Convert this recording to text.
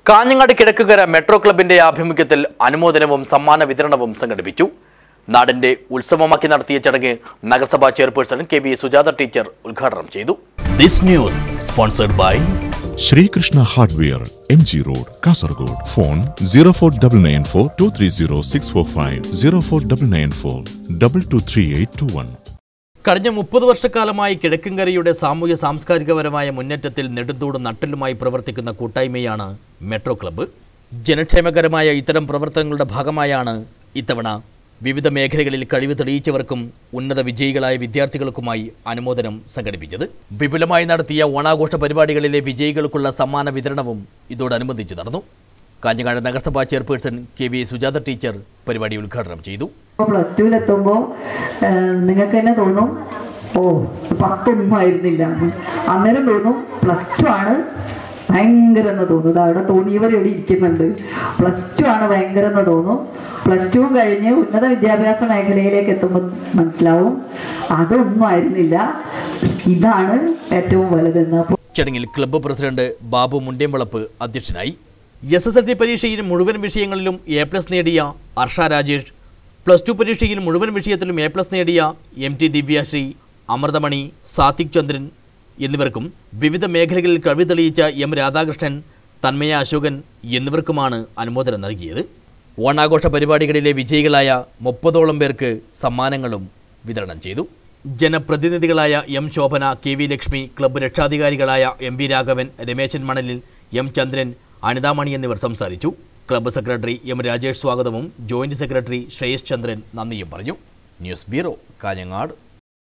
Kanhangad കിഴക്കുകര metro ക്ലബിന്റെ ആഭിമുഖ്യത്തിൽ അനുമോദനവും സമ്മാന വിതരണവും സംഘടിപ്പിച്ചു നാടിന്റെ ഉത്സവമാക്കി നടത്തിയ ചടങ്ങ് നഗരസഭാ chairperson K V Sujatha teacher ഉദ്ഘാടനം ചെയ്തു this news sponsored by Sreekrishna hardware M G road Kasaragod phone zero four double nine four two three zero six four five zero four double nine four double two three eight two one കഴിഞ്ഞ മുപ്പത് വർഷക്കാലമായി കിഴക്കങ്കരയുടെ സാമൂഹ്യ സാംസ്കാരികപരമായ മുന്നേറ്റത്തിൽ നെടുന്തൂടും നട്ടലുമായി പ്രവർത്തിക്കുന്ന കൂട്ടായ്മയാണ് metro club ജനക്ഷേമകരമായ ഇത്തരം പ്രവർത്തനങ്ങളുടെ ഭാഗമായാണ് ഇത്തവണ വിവിധ മേഖലകളിൽ കഴിവ് തെളിയിച്ചവർക്കും ഉന്നത വിജയികളായ വിദ്യാർത്ഥികൾക്കുമായി അനുമോദനം സംഘടിപ്പിച്ചത് വിപുലമായി നടത്തിയ ഓണാഘോഷ പരിപാടികളിലെ വിജയികൾക്കുള്ള സമ്മാന വിതരണവും ഇതോടനുബന്ധിച്ച് നടന്നു കാഞ്ഞങ്ങാട് നഗരസഭാ chairperson K V Sujatha teacher പരിപാടി ഉദ്ഘാടനം ചെയ്തു പ്ലസ് ടുവിലെത്തുമ്പോൾ നിങ്ങൾക്ക് തന്നെ തോന്നും ഓ പത്തൊന്നും ആയിരുന്നില്ല എന്ന്. അന്നേരം തോന്നും പ്ലസ് ടു ആണ് ഭയങ്കര എന്ന് തോന്നും ദാ അവിടെ തോന്നിയവർ ഇവിടെ ഇരിക്കുന്നുണ്ട് പ്ലസ് ടു ആണ് ഭയങ്കര എന്ന് തോന്നും പ്ലസ് ടു കഴിഞ്ഞ് ഉന്നത വിദ്യാഭ്യാസ മേഖലയിലേക്ക് എത്തുമ്പോൾ മനസ്സിലാവും അതൊന്നും ആയിരുന്നില്ല ഇതാണ് ഏറ്റവും വലുതെന്ന് അപ്പോൾ ചടങ്ങിൽ ക്ലബ്ബ് പ്രസിഡന്റ് ബാബു മുണ്ടേമ്പളപ്പ് അധ്യക്ഷനായി എസ് എസ് എൽ സി പരീക്ഷയിൽ മുഴുവൻ വിഷയങ്ങളിലും എ പ്ലസ് നേടിയ അർഷ രാജേഷ് പ്ലസ് ടു പരീക്ഷയിൽ മുഴുവൻ വിഷയത്തിലും എ പ്ലസ് നേടിയ എം ടി ദിവ്യാശ്രീ അമൃതമണി സാത്വിക് ചന്ദ്രൻ എന്നിവർക്കും വിവിധ മേഖലകളിൽ കഴിവ് തെളിയിച്ച എം രാധാകൃഷ്ണൻ തന്മയ അശോകൻ എന്നിവർക്കുമാണ് അനുമോദനം നൽകിയത് ഓണാഘോഷ പരിപാടികളിലെ വിജയികളായ മുപ്പതോളം പേർക്ക് സമ്മാനങ്ങളും വിതരണം ചെയ്തു ജനപ്രതിനിധികളായ M Shobhana K V Lakshmi club രക്ഷാധികാരികളായ എം വി രാഘവൻ രമേശൻ മണലിൽ എം ചന്ദ്രൻ അനിതാമണി എന്നിവർ സംസാരിച്ചു ക്ലബ്ബ് സെക്രട്ടറി എം രാജേഷ് സ്വാഗതവും ജോയിന്റ് സെക്രട്ടറി ശ്രേയസ് ചന്ദ്രൻ നന്ദിയും പറഞ്ഞു ന്യൂസ് ബ്യൂറോ കാഞ്ഞങ്ങാട്